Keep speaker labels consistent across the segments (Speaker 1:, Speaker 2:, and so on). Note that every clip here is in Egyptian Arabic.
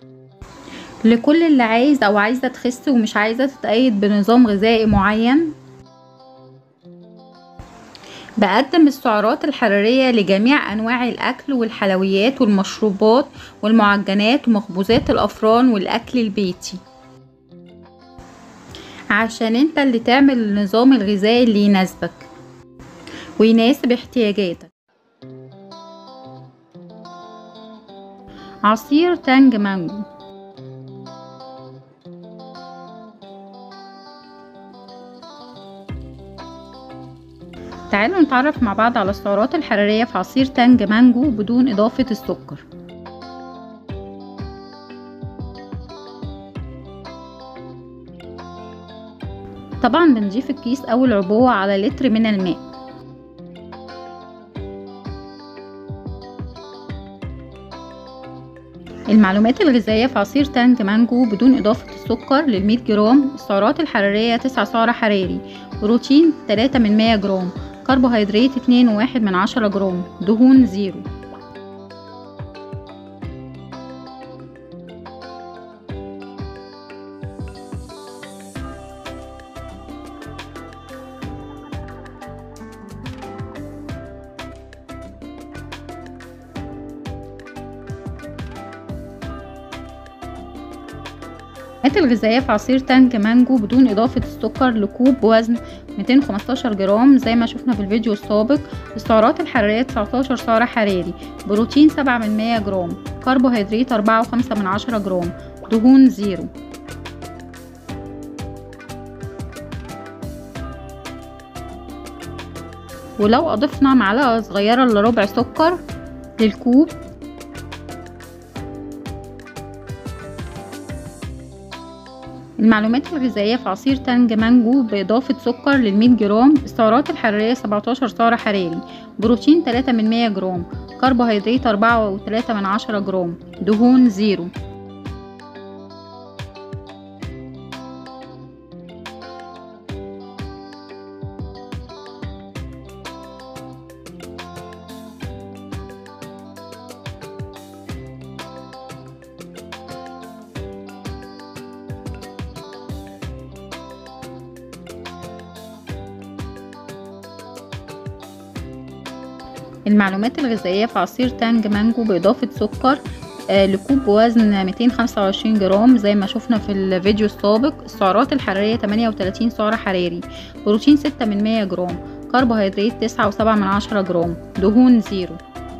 Speaker 1: لكل اللي عايز او عايزة تخس ومش عايزة تتقيد بنظام غذائي معين بقدم السعرات الحرارية لجميع أنواع الأكل والحلويات والمشروبات والمعجنات ومخبوزات الأفران والأكل البيتي عشان انت اللي تعمل النظام الغذائي اللي يناسبك ويناسب احتياجاتك عصير تانج مانجو تعالوا نتعرف مع بعض على السعرات الحرارية في عصير تانج مانجو بدون إضافة السكر طبعا بنضيف الكيس أو العبوة على لتر من الماء المعلومات الغذائية في عصير تانج مانجو بدون إضافة السكر للمية جرام السعرات الحرارية تسعة سعر حراري بروتين تلاتة من مية جرام كربوهيدرات اتنين وواحد من عشرة جرام دهون زيرو المكونات الغذائية في عصير تانك مانجو بدون إضافة السكر لكوب بوزن 215 جرام زي ما شفنا في الفيديو السابق السعرات الحرارية 19 سعر حراري بروتين 7 من 100 جرام كربوهيدرات 4 وخمسة من عشرة جرام دهون زيرو ولو أضفنا معلقة صغيرة لربع سكر للكوب المعلومات الغذائية في عصير تانج مانجو بإضافة سكر للمية جرام السعرات الحرارية 17 سعر حراري بروتين 3 من 100 جرام كربوهيدرات 4 وتلاتة من عشرة جرام دهون زيرو المعلومات الغذائية في عصير تانج مانجو بإضافة سكر آه، لكوب بوزن 225 جرام زي ما شفنا في الفيديو السابق السعرات الحرارية 38 سعر حراري بروتين 6 من 100 جرام كربوهيدرات 9 وسبعة من عشرة جرام دهون زيرو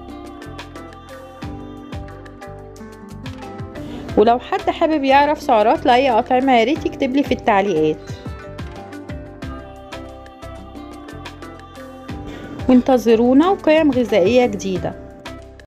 Speaker 2: ولو حد حابب يعرف سعرات لأي أطعمة ياريت يكتبلي في التعليقات وانتظرونا وقيم غذائية جديدة